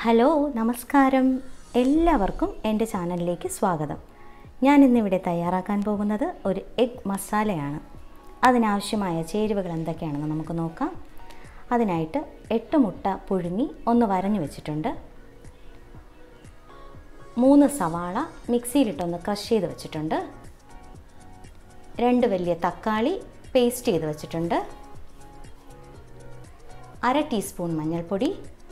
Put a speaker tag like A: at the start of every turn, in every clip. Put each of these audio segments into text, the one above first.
A: hello നമസ്കാരം എല്ലാവർക്കും എൻ്റെ ചാനലിലേക്ക് സ്വാഗതം ഞാൻ ഇന്നിവിടെ തയ്യാറാക്കാൻ പോകുന്നത് ഒരു എഗ് മസാലയാണ് അതിനാവശ്യമായ ചേരുവകൾ എന്തൊക്കെയാണെന്ന് നമുക്ക് നോക്കാം അതിനായിട്ട് എട്ട് മുട്ട പുഴുങ്ങി ഒന്ന് വരഞ്ഞു വെച്ചിട്ടുണ്ട് മൂന്ന് സവാള മിക്സിയിലിട്ടൊന്ന് ക്രഷ് ചെയ്ത് വെച്ചിട്ടുണ്ട് രണ്ട് വലിയ തക്കാളി പേസ്റ്റ് ചെയ്ത് വെച്ചിട്ടുണ്ട് അര ടീസ്പൂൺ മഞ്ഞൾപ്പൊടി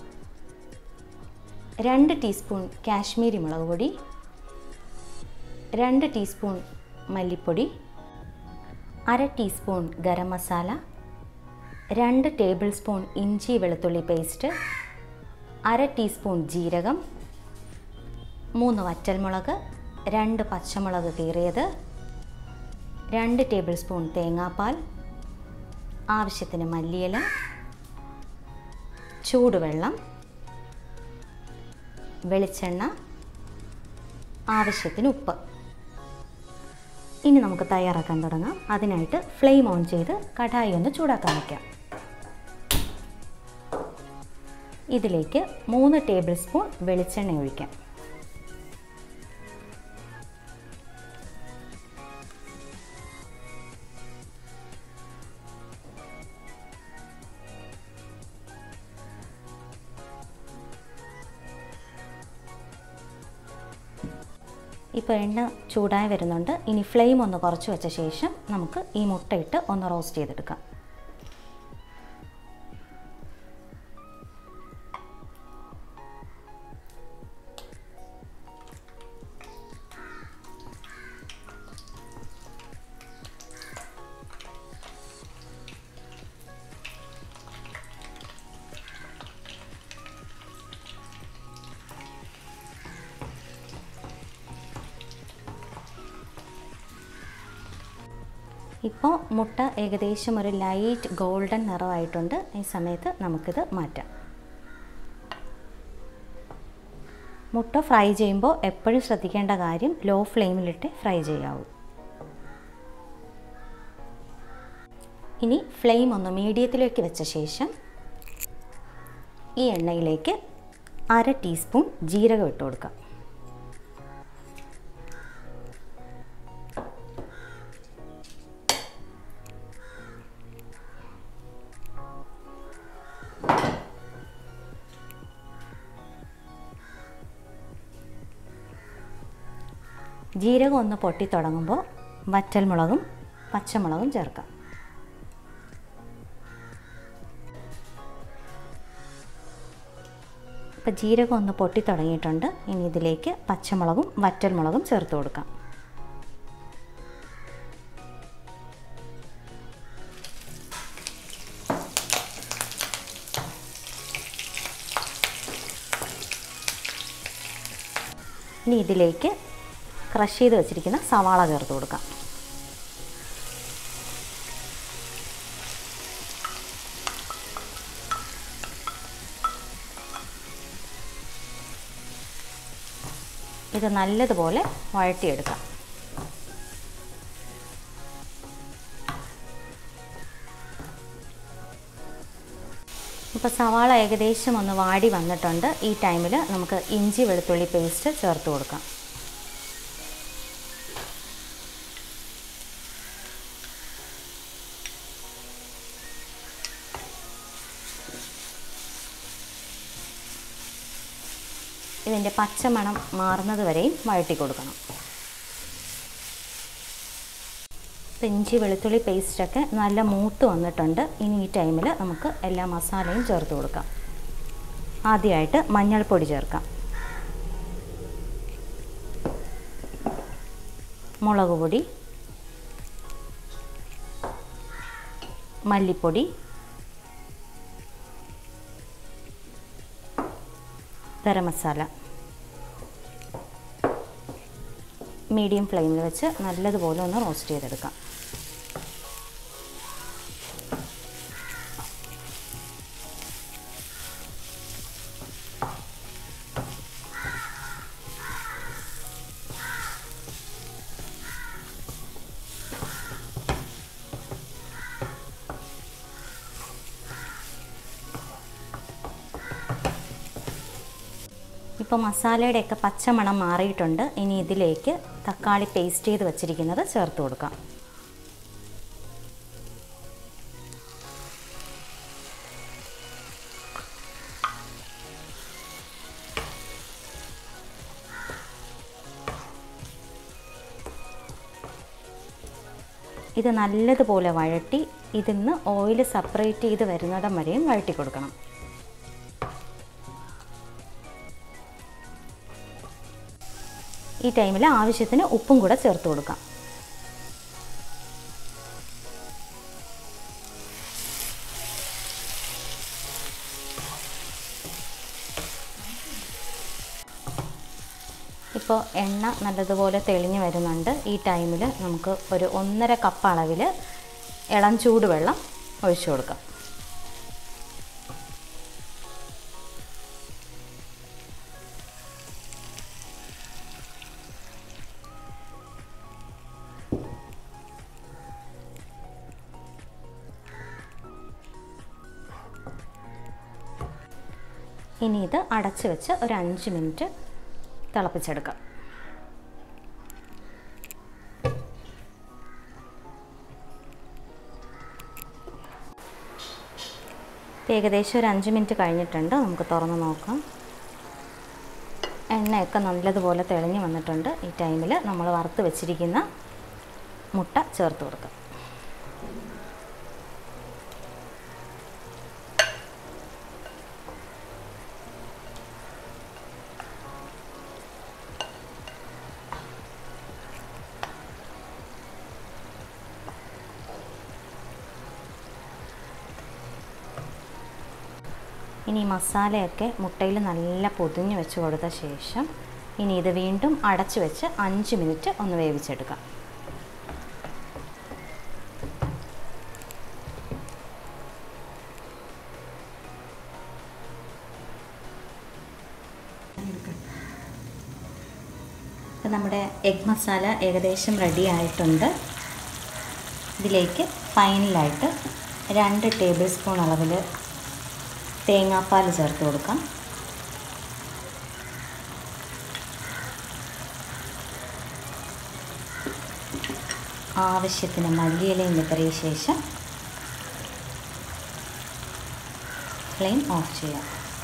A: രണ്ട് ടീസ്പൂൺ കാശ്മീരി മുളക് പൊടി രണ്ട് ടീസ്പൂൺ മല്ലിപ്പൊടി അര ടീസ്പൂൺ ഗരം മസാല രണ്ട് ടേബിൾ സ്പൂൺ ഇഞ്ചി വെളുത്തുള്ളി പേസ്റ്റ് അര ടീസ്പൂൺ ജീരകം മൂന്ന് വറ്റൽമുളക് രണ്ട് പച്ചമുളക് കീറിയത് രണ്ട് ടേബിൾ സ്പൂൺ തേങ്ങാപ്പാൽ ആവശ്യത്തിന് മല്ലിയില ചൂടുവെള്ളം വെളിച്ചെണ്ണ ആവശ്യത്തിന് ഉപ്പ് ഇനി നമുക്ക് തയ്യാറാക്കാൻ തുടങ്ങാം അതിനായിട്ട് ഫ്ലെയിം ഓൺ ചെയ്ത് കടായി ഒന്ന് ചൂടാക്കാൻ വയ്ക്കാം ഇതിലേക്ക് മൂന്ന് ടേബിൾ സ്പൂൺ വെളിച്ചെണ്ണ ഒഴിക്കാം ഇപ്പോൾ എണ്ണ ചൂടായി വരുന്നുണ്ട് ഇനി ഫ്ലെയിം ഒന്ന് കുറച്ച് വെച്ച ശേഷം നമുക്ക് ഈ മുട്ടയിട്ട് ഒന്ന് റോസ്റ്റ് ചെയ്തെടുക്കാം ഇപ്പോൾ മുട്ട ഏകദേശം ഒരു ലൈറ്റ് ഗോൾഡൻ നിറമായിട്ടുണ്ട് ഈ സമയത്ത് നമുക്കിത് മാറ്റാം മുട്ട ഫ്രൈ ചെയ്യുമ്പോൾ എപ്പോഴും ശ്രദ്ധിക്കേണ്ട കാര്യം ലോ ഫ്ലെയിമിലിട്ട് ഫ്രൈ ചെയ്യാവൂ ഇനി ഫ്ലെയിം ഒന്ന് മീഡിയത്തിലേക്ക് വെച്ച ശേഷം ഈ എണ്ണയിലേക്ക് അര ടീസ്പൂൺ ജീരകം ഇട്ട് കൊടുക്കാം ജീരകം ഒന്ന് പൊട്ടി തുടങ്ങുമ്പോൾ വറ്റൽമുളകും പച്ചമുളകും ചേർക്കാം ഇപ്പം ജീരകം ഒന്ന് പൊട്ടി തുടങ്ങിയിട്ടുണ്ട് ഇനി ഇതിലേക്ക് പച്ചമുളകും വറ്റൽമുളകും ചേർത്ത് കൊടുക്കാം ഇനി ഇതിലേക്ക് ക്രഷ് ചെയ്ത് വെച്ചിരിക്കുന്ന സവാള ചേർത്ത് കൊടുക്കാം ഇത് നല്ലതുപോലെ വഴറ്റിയെടുക്കാം ഇപ്പോൾ സവാള ഏകദേശം ഒന്ന് വാടി വന്നിട്ടുണ്ട് ഈ ടൈമിൽ നമുക്ക് ഇഞ്ചി വെളുത്തുള്ളി പേസ്റ്റ് ചേർത്ത് കൊടുക്കാം ഇതിൻ്റെ പച്ചമണം മാറുന്നത് വരെയും വഴറ്റി കൊടുക്കണം ഇഞ്ചി വെളുത്തുള്ളി പേസ്റ്റൊക്കെ നല്ല മൂത്ത് വന്നിട്ടുണ്ട് ഇനി ഈ ടൈമിൽ നമുക്ക് എല്ലാ മസാലയും ചേർത്ത് കൊടുക്കാം ആദ്യമായിട്ട് മഞ്ഞൾപ്പൊടി ചേർക്കാം മുളക് പൊടി മല്ലിപ്പൊടി ഗരം മസാല മീഡിയം ഫ്ലെയിമിൽ വെച്ച് നല്ലതുപോലെ ഒന്ന് റോസ്റ്റ് ചെയ്തെടുക്കാം ഇപ്പോൾ മസാലയുടെയൊക്കെ പച്ചമണം മാറിയിട്ടുണ്ട് ഇനി ഇതിലേക്ക് തക്കാളി പേസ്റ്റ് ചെയ്ത് വച്ചിരിക്കുന്നത് ചേർത്ത് കൊടുക്കാം ഇത് നല്ലതുപോലെ വഴട്ടി ഇതിൽ നിന്ന് ഓയിൽ സെപ്പറേറ്റ് ചെയ്ത് വരുന്നിടം വരെയും വഴട്ടി കൊടുക്കണം ഈ ടൈമിൽ ആവശ്യത്തിന് ഉപ്പും കൂടെ ചേർത്ത് കൊടുക്കാം ഇപ്പോൾ എണ്ണ നല്ലതുപോലെ തെളിഞ്ഞ് വരുന്നുണ്ട് ഈ ടൈമിൽ നമുക്ക് ഒരു ഒന്നര കപ്പ് അളവിൽ ഇളം ചൂടുവെള്ളം ഒഴിച്ചു കൊടുക്കാം ഇനി ഇത് അടച്ചു വെച്ച് ഒരു അഞ്ച് മിനിറ്റ് തിളപ്പിച്ചെടുക്കാം ഏകദേശം ഒരു അഞ്ച് മിനിറ്റ് കഴിഞ്ഞിട്ടുണ്ട് നമുക്ക് തുറന്ന് നോക്കാം എണ്ണയൊക്കെ നല്ലതുപോലെ തെളിഞ്ഞ് വന്നിട്ടുണ്ട് ഈ ടൈമിൽ നമ്മൾ വറുത്ത് വെച്ചിരിക്കുന്ന മുട്ട ചേർത്ത് കൊടുക്കാം ഇനി മസാലയൊക്കെ മുട്ടയിൽ നല്ല പൊതിഞ്ഞ് വെച്ച് കൊടുത്ത ശേഷം ഇനി ഇത് വീണ്ടും അടച്ചു വെച്ച് അഞ്ച് മിനിറ്റ് ഒന്ന് വേവിച്ചെടുക്കാം ഇപ്പം നമ്മുടെ എഗ് മസാല ഏകദേശം റെഡി ആയിട്ടുണ്ട് ഇതിലേക്ക് ഫൈനലായിട്ട് രണ്ട് ടേബിൾ സ്പൂൺ അളവിൽ തേങ്ങാപ്പാൽ ചേർത്ത് കൊടുക്കാം ആവശ്യത്തിന് മല്ലിയിലയും വിതറിയ ശേഷം ഫ്ലെയിം ഓഫ് ചെയ്യാം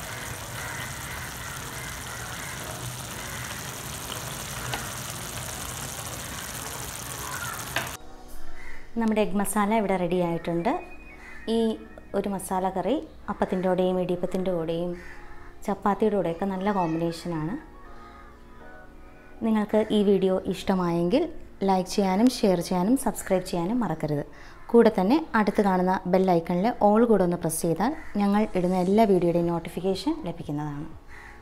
A: നമ്മുടെ എഗ് മസാല ഇവിടെ റെഡി ആയിട്ടുണ്ട് ഈ ഒരു മസാല കറി അപ്പത്തിൻ്റെ കൂടെയും ഇടിയപ്പത്തിൻ്റെ കൂടെയും ചപ്പാത്തിയുടെ കൂടെയൊക്കെ നല്ല കോമ്പിനേഷനാണ് നിങ്ങൾക്ക് ഈ വീഡിയോ ഇഷ്ടമായെങ്കിൽ ലൈക്ക് ചെയ്യാനും ഷെയർ ചെയ്യാനും സബ്സ്ക്രൈബ് ചെയ്യാനും മറക്കരുത് കൂടെ തന്നെ അടുത്ത് കാണുന്ന ബെൽ ഐക്കണിൽ ഓൾ കൂടെ ഒന്ന് പ്രസ് ചെയ്താൽ ഞങ്ങൾ ഇടുന്ന എല്ലാ വീഡിയോയുടെയും നോട്ടിഫിക്കേഷൻ ലഭിക്കുന്നതാണ്